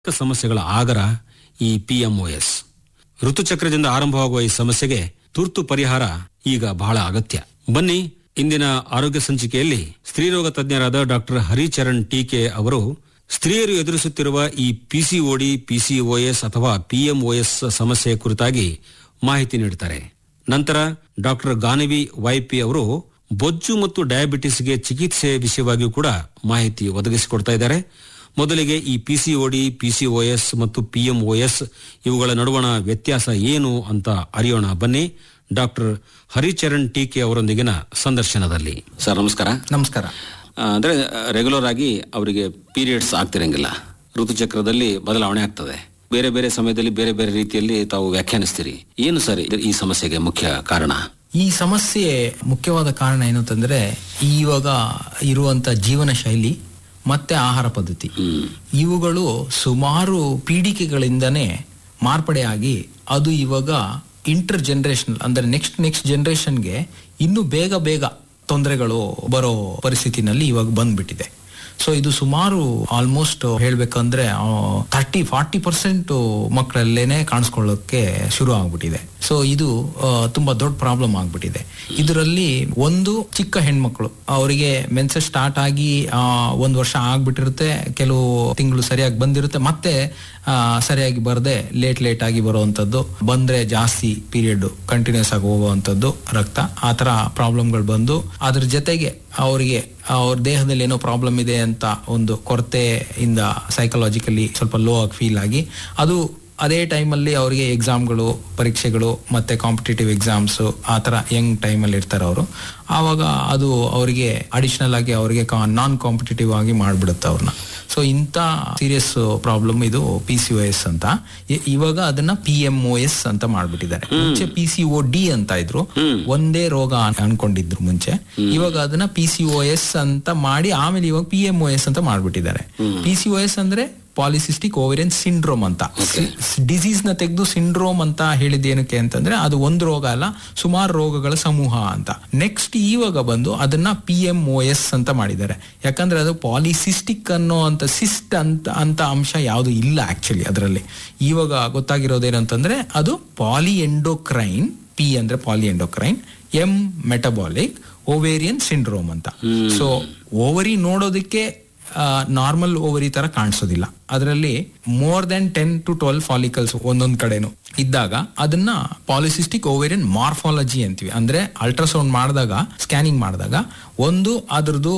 ಅನೇಕ ಸಮಸ್ಯೆಗಳ ಆಗರ ಈ ಪಿಎಂಒಎಸ್ ಋತುಚಕ್ರದಿಂದ ಆರಂಭವಾಗುವ ಈ ಸಮಸ್ಯೆಗೆ ತುರ್ತು ಪರಿಹಾರ ಈಗ ಬಹಳ ಅಗತ್ಯ ಬನ್ನಿ ಇಂದಿನ ಆರೋಗ್ಯ ಸಂಚಿಕೆಯಲ್ಲಿ ಸ್ತ್ರೀರೋಗ ತಜ್ಞರಾದ ಡಾಕ್ಟರ್ ಹರಿಚರಣ್ ಟೀಕೆ ಅವರು ಸ್ತ್ರೀಯರು ಎದುರಿಸುತ್ತಿರುವ ಈ ಪಿಸಿಒಡಿ ಪಿಸಿಒಎಸ್ ಅಥವಾ ಪಿಎಂಒಎಸ್ ಸಮಸ್ಯೆ ಕುರಿತಾಗಿ ಮಾಹಿತಿ ನೀಡುತ್ತಾರೆ ನಂತರ ಡಾಕ್ಟರ್ ಗಾನವಿ ವೈಪಿ ಅವರು ಬೊಜ್ಜು ಮತ್ತು ಡಯಾಬಿಟಿಸ್ಗೆ ಚಿಕಿತ್ಸೆ ವಿಷಯವಾಗಿಯೂ ಕೂಡ ಮಾಹಿತಿ ಒದಗಿಸಿಕೊಡ್ತಾ ಇದ್ದಾರೆ ಮೊದಲಿಗೆ ಈ ಪಿಸಿಒಡಿ ಪಿಸಿಒಎಸ್ ಮತ್ತು ಪಿಎಂಒಎಸ್ ಇವುಗಳ ನಡುವಣ ವ್ಯತ್ಯಾಸ ಏನು ಅಂತ ಅರಿಯೋಣ ಬನ್ನಿ ಡಾಕ್ಟರ್ ಹರಿಚರಣ್ ಟೀಕೆ ಅವರೊಂದಿಗಿನ ಸಂದರ್ಶನದಲ್ಲಿ ಸರ್ ನಮಸ್ಕಾರ ನಮಸ್ಕಾರ ಆ, ಅಂದ್ರೆ ರೆಗ್ಯುಲರ್ ಆಗಿ ಅವರಿಗೆ ಪೀರಿಯಡ್ಸ್ ಆಗ್ತಿರಂಗಿಲ್ಲ ಋತುಚಕ್ರದಲ್ಲಿ ಬದಲಾವಣೆ ಆಗ್ತದೆ ಬೇರೆ ಬೇರೆ ಸಮಯದಲ್ಲಿ ಬೇರೆ ಬೇರೆ ರೀತಿಯಲ್ಲಿ ತಾವು ವ್ಯಾಖ್ಯಾನಿಸ್ತೀರಿ ಏನು ಸರ್ ಇದ್- ಈ ಸಮಸ್ಯೆಗೆ ಮುಖ್ಯ ಕಾರಣ ಈ ಸಮಸ್ಯೆ ಮುಖ್ಯವಾದ ಕಾರಣ ಏನು ಅಂತಂದ್ರೆ ಇವಾಗ ಇರುವಂತ ಜೀವನ ಶೈಲಿ ಮತ್ತೆ ಆಹಾರ ಪದ್ಧತಿ ಹ್ಮ್ ಇವುಗಳು ಸುಮಾರು ಪೀಡಿಕೆಗಳಿಂದನೇ ಮಾರ್ಪಡೆಯಾಗಿ ಅದು ಇವಾಗ ಇಂಟರ್ ಜನರೇಷನ್ ಅಂದ್ರೆ ನೆಕ್ಸ್ಟ್ ನೆಕ್ಸ್ಟ್ ಜನರೇಷನ್ಗೆ ಇನ್ನೂ ಬೇಗ ಬೇಗ ತೊಂದರೆಗಳು ಬರೋ ಪರಿಸ್ಥಿತಿನಲ್ಲಿ ಇವಾಗ ಬಂದ್ಬಿಟ್ಟಿದೆ ಸೊ ಇದು ಸುಮಾರು ಆಲ್ಮೋಸ್ಟ್ ಹೇಳ್ಬೇಕಂದ್ರೆ ಥರ್ಟಿ ಫಾರ್ಟಿ ಪರ್ಸೆಂಟ್ ಮಕ್ಕಳಲ್ಲೇನೆ ಕಾಣಿಸ್ಕೊಳ್ಳೋಕೆ ಶುರು ಆಗ್ಬಿಟ್ಟಿದೆ ಸೊ ಇದು ಆ, ತುಂಬಾ ದೊಡ್ಡ ಪ್ರಾಬ್ಲಮ್ ಆಗ್ಬಿಟ್ಟಿದೆ ಇದರಲ್ಲಿ ಒಂದು ಚಿಕ್ಕ ಹೆಣ್ಮಕ್ಳು ಅವರಿಗೆ ಮೆನ್ಸಸ್ ಸ್ಟಾರ್ಟ್ ಆಗಿ ಆ, ಒಂದ್ ವರ್ಷ ಆಗ್ಬಿಟ್ಟಿರುತ್ತೆ ಕೆಲವು ತಿಂಗಳು ಸರಿಯಾಗಿ ಬಂದಿರುತ್ತೆ ಮತ್ತೆ ಆ, ಸರಿಯಾಗಿ ಬರದೆ ಲೇಟ್ ಲೇಟ್ ಆಗಿ ಬರುವಂತದ್ದು ಬಂದ್ರೆ ಜಾಸ್ತಿ ಪೀರಿಯಡ್ ಕಂಟಿನ್ಯೂಸ್ ಆಗಿ ಹೋಗುವಂತದ್ದು ರಕ್ತ ಆ ತರ ಪ್ರಾಬ್ಲಮ್ಗಳು ಬಂದು ಅದ್ರ ಜೊತೆಗೆ ಅವರಿಗೆ ಅವ್ರ ದೇಹದಲ್ಲಿ ಏನೋ ಪ್ರಾಬ್ಲಮ್ ಇದೆ ಅಂತ ಒಂದು ಕೊರತೆಯಿಂದ ಸೈಕಲಾಜಿಕಲಿ ಸ್ವಲ್ಪ ಲೋ ಆಗಿ ಫೀಲ್ ಆಗಿ ಅದು ಅದೇ ಟೈಮಲ್ಲಿ ಅವರಿಗೆ ಎಕ್ಸಾಮ್ಗಳು ಪರೀಕ್ಷೆಗಳು ಮತ್ತೆ ಕಾಂಪಿಟೇಟಿವ್ ಎಕ್ಸಾಮ್ಸ್ ಆ ಥರ ಯಂಗ್ ಟೈಮಲ್ಲಿ ಇರ್ತಾರೆ ಅವರು ಆವಾಗ ಅದು ಅವರಿಗೆ ಅಡಿಷನಲ್ ಆಗಿ ಅವರಿಗೆ ನಾನ್ ಕಾಂಪಿಟೇಟಿವ್ ಆಗಿ ಮಾಡ್ಬಿಡುತ್ತೆ ಅವ್ರನ್ನ ಸೊ ಇಂಥ ಸೀರಿಯಸ್ ಪ್ರಾಬ್ಲಮ್ ಇದು ಪಿ ಸಿ ಒ ಎಸ್ ಅಂತ ಇ- ಇವಾಗ ಅದನ್ನ ಪಿ ಎಂ ಒ ಎಸ್ ಅಂತ ಮಾಡ್ಬಿಟ್ಟಿದ್ದಾರೆ ಮುಂಚೆ ಪಿ ಸಿ ಒ ಡಿ ಅಂತ ಇದ್ರು ಒಂದೇ ರೋಗ ಅನ್- ಅನ್ಕೊಂಡಿದ್ರು ಮುಂಚೆ ಇವಾಗ ಅದನ್ನ ಪಿ ಸಿ ಒ ಎಸ್ ಅಂತ ಮಾಡಿ ಆಮೇಲೆ ಇವಾಗ ಪಿ ಎಂ ಒ ಎಸ್ ಅಂತ ಮಾಡ್ಬಿಟ್ಟಿದ್ದಾರೆ ಪಿ ಸಿ ಒ ಎಸ್ ಅಂದ್ರೆ ಪಾಲಿಸಿಸ್ಟಿಕ್ ಓವೇರಿಯನ್ ಸಿಂಡ್ರೋಮ್ ಅಂತ ಡಿಸೀಸ್ ನ ತೆಗೆದು ಸಿಂಡ್ರೋಮ್ ಅಂತ ಹೇಳಿದ ಏನಕ್ಕೆ ಅಂತಂದ್ರೆ ಅದು ಒಂದು ರೋಗ ಅಲ್ಲ ಸುಮಾರು ರೋಗಗಳ ಸಮೂಹ ಅಂತ ನೆಕ್ಸ್ಟ್ ಇವಾಗ ಬಂದು ಅದನ್ನ ಪಿ ಎಂ ಒ ಎಸ್ ಅಂತ ಮಾಡಿದ್ದಾರೆ ಯಾಕಂದ್ರೆ ಅದು ಪಾಲಿಸಿಸ್ಟಿಕ್ ಅನ್ನೋ ಅಂತ ಸಿಸ್ಟ್ ಅಂತ ಅಂತ ಅಂಶ ಯಾವುದು ಇಲ್ಲ ಆಕ್ಚುಲಿ ಅದರಲ್ಲಿ ಇವಾಗ ಗೊತ್ತಾಗಿರೋದೇನಂತಂದ್ರೆ ಅದು ಪಾಲಿ ಎಂಡೋಕ್ರೈನ್ ಪಿ ಅಂದ್ರೆ poly endocrine M metabolic ovarian syndrome ಅಂತ ಸೊ ಓವರಿ ನೋಡೋದಕ್ಕೆ ನಾರ್ಮಲ್ ಓವರಿ ತರ ಕಾಣಿಸೋದಿಲ್ಲ ಅದರಲ್ಲಿ more than ten to twelve follicles ಒಂದೊಂದ್ ಕಡೆನು ಇದ್ದಾಗ ಅದನ್ನ ಪಾಲಿಸಿಸ್ಟಿಕ್ ಓವೇರಿಯನ್ ಮಾರ್ಫಾಲಜಿ ಅಂತೀವಿ ಅಂದ್ರೆ ಅಲ್ಟ್ರಾಸೌಂಡ್ ಮಾಡಿದಾಗ ಸ್ಕ್ಯಾನಿಂಗ್ ಮಾಡಿದಾಗ ಒಂದು ಅದ್ರದ್ದು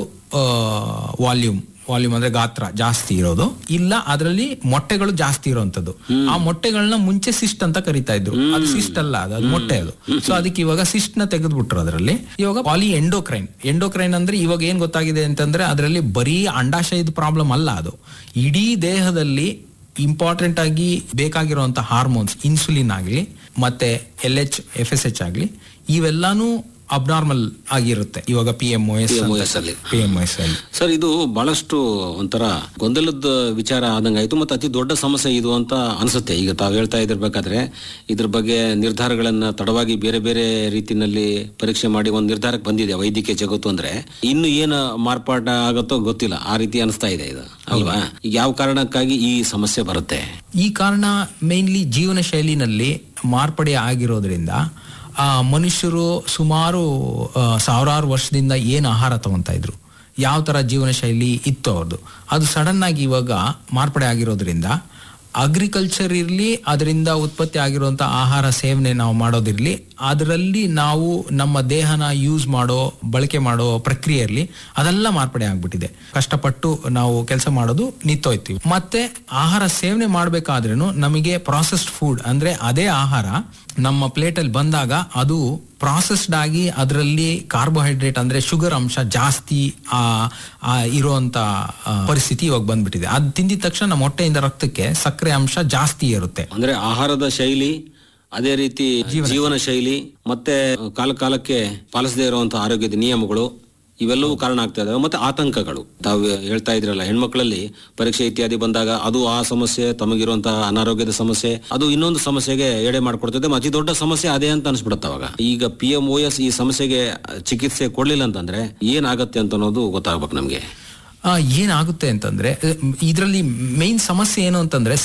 ವಾಲ್ಯೂಮ್ ವಾಲ್ಯೂಮ್ ಅಂದ್ರೆ ಗಾತ್ರ ಜಾಸ್ತಿ ಇರೋದು ಇಲ್ಲ ಅದರಲ್ಲಿ ಮೊಟ್ಟೆಗಳು ಜಾಸ್ತಿ ಇರೋಂಥದ್ದು ಆ ಮೊಟ್ಟೆಗಳನ್ನ ಮುಂಚೆ ಸಿಸ್ಟ್ ಅಂತ ಕರಿತಾ ಇದ್ರು ಅದು ಸಿಸ್ಟ್ ಅಲ್ಲ ಅದು ಅದು ಮೊಟ್ಟೆ ಅದು ಸೊ ಅದಕ್ಕೆ ಇವಾಗ ಸಿಸ್ಟ್ ನ ತೆಗೆದ್ಬಿಟ್ರು ಅದರಲ್ಲಿ ಇವಾಗ ಪಾಲಿ ಎಂಡೋಕ್ರೈನ್ ಎಂಡೋಕ್ರೈನ್ ಅಂದ್ರೆ ಇವಾಗ ಏನ್ ಗೊತ್ತಾಗಿದೆ ಅಂತಂದ್ರೆ ಅದರಲ್ಲಿ ಬರೀ ಅಂಡಾಶಯದ ಪ್ರಾಬ್ಲಮ್ ಅಲ್ಲ ಅದು ಇಡೀ ದೇಹದಲ್ಲಿ ಇಂಪಾರ್ಟೆಂಟ್ ಆಗಿ ಬೇಕಾಗಿರುವಂತ ಹಾರ್ಮೋನ್ಸ್ ಇನ್ಸುಲಿನ್ ಆಗಲಿ ಮತ್ತೆ L H F S H ಆಗಲಿ ಇವೆಲ್ಲಾನು ಅಬ್ನಾರ್ಮಲ್ ಆಗಿರುತ್ತೆ ಇವಾಗ P M O S PMOS ಅಲ್ಲಿ. ಪಿ ಎಂ ಎಸ್ ಅಲ್ಲಿ ಸರ್ ಇದು ಬಹಳಷ್ಟು ಒಂಥರ ಗೊಂದಲದ ವಿಚಾರ ಆದಂಗಾಯ್ತು ಮತ್ತು ಅತಿ ದೊಡ್ಡ ಸಮಸ್ಯೆ ಇದು ಅಂತ ಅನಿಸುತ್ತೆ ಈಗ ತಾವು ಹೇಳ್ತಾ ಇದ್ದಿರ್ಬೇಕಾದ್ರೆ ಇದ್ರ ಬಗ್ಗೆ ನಿರ್ಧಾರಗಳನ್ನ ತಡವಾಗಿ ಬೇರೆ ಬೇರೆ ರೀತಿನಲ್ಲಿ ಪರೀಕ್ಷೆ ಮಾಡಿ ಒಂದು ನಿರ್ಧಾರಕ್ಕೆ ಬಂದಿದೆ ವೈದ್ಯಕೀಯ ಜಗತ್ತು ಅಂದ್ರೆ ಇನ್ನು ಏನು ಮಾರ್ಪಾಟ ಆಗುತ್ತೋ ಗೊತ್ತಿಲ್ಲ ಆ ರೀತಿ ಅನಿಸ್ತಾ ಇದೆ ಇದು ಅಲ್ವಾ ಈಗ ಯಾವ ಕಾರಣಕ್ಕಾಗಿ ಈ ಸಮಸ್ಯೆ ಬರುತ್ತೆ ಈ ಕಾರಣ ಮೇನ್ಲಿ ಜೀವನ ಶೈಲಿನಲ್ಲಿ ಮಾರ್ಪಡೆ ಆಗಿರೋದ್ರಿಂದ ಆ ಮನುಷ್ಯರು ಸುಮಾರು ಆ, ಸಾವಿರಾರು ವರ್ಷದಿಂದ ಏನು ಆಹಾರ ತಗೊಂತಾ ಇದ್ರು ಯಾವ ತರ ಜೀವನ ಶೈಲಿ ಇತ್ತು ಅವ್ರದ್ದು ಅದು ಸಡನ್ ಆಗಿ ಇವಾಗ ಮಾರ್ಪಡೆ ಆಗಿರೋದ್ರಿಂದ ಅಗ್ರಿಕಲ್ಚರ್ ಇರಲಿ ಅದರಿಂದ ಉತ್ಪತ್ತಿ ಆಗಿರುವಂತ ಆಹಾರ ಸೇವನೆ ನಾವು ಮಾಡೋದಿರ್ಲಿ ಅದರಲ್ಲಿ ನಾವು ನಮ್ಮ ದೇಹನ ಯೂಸ್ ಮಾಡೋ ಬಳಕೆ ಮಾಡೋ ಪ್ರಕ್ರಿಯೆ ಇರಲಿ ಅದೆಲ್ಲ ಮಾರ್ಪಡೆ ಆಗ್ಬಿಟ್ಟಿದೆ ಕಷ್ಟಪಟ್ಟು ನಾವು ಕೆಲಸ ಮಾಡೋದು ನಿಂತೋಯ್ತೀವಿ ಮತ್ತೆ ಆಹಾರ ಸೇವನೆ ಮಾಡ್ಬೇಕಾದ್ರೂ ನಮಗೆ ಪ್ರಾಸೆಸ್ಡ್ ಫುಡ್ ಅಂದ್ರೆ ಅದೇ ಆಹಾರ ನಮ್ಮ ಪ್ಲೇಟಲ್ಲಿ ಬಂದಾಗ ಅದು ಪ್ರಾಸೆಸ್ಡ್ ಆಗಿ ಅದರಲ್ಲಿ ಕಾರ್ಬೋಹೈಡ್ರೇಟ್ ಅಂದ್ರೆ ಶುಗರ್ ಅಂಶ ಜಾಸ್ತಿ ಆ ಆ ಇರುವಂತ ಆ, ಪರಿಸ್ಥಿತಿ ಇವಾಗ ಬಂದ್ಬಿಟ್ಟಿದೆ ಅದ್ ತಿಂದಿದ ತಕ್ಷಣ ನಮ್ಮ ಹೊಟ್ಟೆಯಿಂದ ರಕ್ತಕ್ಕೆ ಸಕ್ಕರೆ ಅಂಶ ಜಾಸ್ತಿ ಇರುತ್ತೆ ಅಂದ್ರೆ ಆಹಾರದ ಶೈಲಿ ಅದೇ ರೀತಿ ಜೀವನ ಶೈಲಿ ಮತ್ತೆ ಕಾಲ ಕಾಲಕ್ಕೆ ಪಾಲಿಸದೇ ಇರುವಂತಹ ಆರೋಗ್ಯದ ನಿಯಮಗಳು ಇವೆಲ್ಲವೂ ಕಾರಣ ಆಗ್ತಾ ಇದಾವೆ ಮತ್ತೆ ಆತಂಕಗಳು ತಾವು ಹೇಳ್ತಾ ಇದ್ರಲ್ಲ ಹೆಣ್ಮಕ್ಳಲ್ಲಿ ಪರೀಕ್ಷೆ ಇತ್ಯಾದಿ ಬಂದಾಗ ಅದು ಆ ಸಮಸ್ಯೆ ತಮಗಿರುವಂತಹ ಅನಾರೋಗ್ಯದ ಸಮಸ್ಯೆ ಅದು ಇನ್ನೊಂದು ಸಮಸ್ಯೆಗೆ ಎಡೆ ಮಾಡ್ಕೊಡ್ತದೆ ಅತಿ ದೊಡ್ಡ ಸಮಸ್ಯೆ ಅದೇ ಅಂತ ಅನ್ಸ್ಬಿಡುತ್ತೆ ಅವಾಗ ಈಗ ಪಿ ಎಂ ಓ ಎಸ್ ಈ ಸಮಸ್ಯೆಗೆ ಚಿಕಿತ್ಸೆ ಕೊಡ್ಲಿಲ್ಲ ಅಂತಂದ್ರೆ ಏನಾಗತ್ತೆ ಅಂತ ಅನ್ನೋದು ಗೊತ್ತಾಗ್ಬೇಕು ನಮ್ಗೆ ಆ, ಏನಾಗುತ್ತೆ ಅಂತಂದ್ರೆ ಇದರಲ್ಲಿ ಮೇನ್ ಸಮಸ್ಯೆ ಏನು ಅಂತಂದ್ರೆ